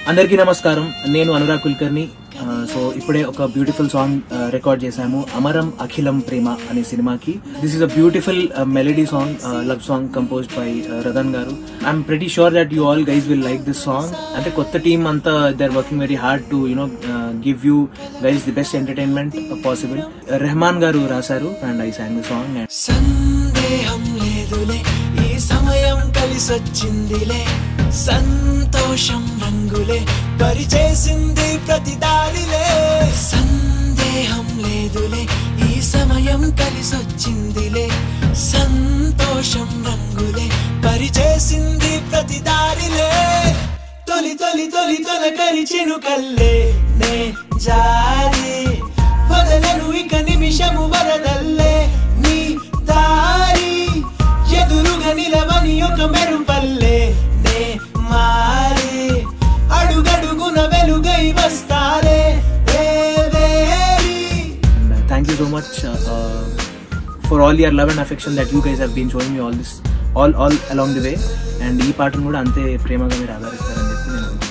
అందరికీ నమస్కారం నేను అనురాగ్ కుల్కర్ని సో ఇప్పుడే ఒక బ్యూటిఫుల్ సాంగ్ రికార్డ్ చేశాము అమరం అఖిలం ప్రేమ అనే సినిమాకి this is a beautiful melody song love song composed by Ratan garu I'm pretty sure that you all guys will like this song అంటే కొత్త టీమ్ అంతా they are working very hard to you know give you guys the best entertainment possible Rahman garu రాశారు and I sang the song and సందేహం లేదులే ఈ సమయం కలిసొచ్చిందిలే సంతోషం రంగులే పరిచేసింది ప్రతి దారిలే సందేహం లేదులే ఈ సమయం కలిసొచ్చిందిలే సంతోషం రంగులే పరిచేసింది ప్రతి దారిలే తొలి తొలి తొలి తొలకరి చినుకల్లే నే జారి వదలను ఇక నిమిషము వరదల్లే నీ దారి ఎదురుగా నిలవని ఒక మెరుపల్లే నే మారి అడుగడుగున వెలుగై వస్తాలే దేవేరి thank you so much uh, uh, for all your love and affection that you guys have been showing me all this all all along the way and ఈ పాటను కూడా అంతే ప్రేమగా మీరు ఆదరిస్తారని చెప్పి నేను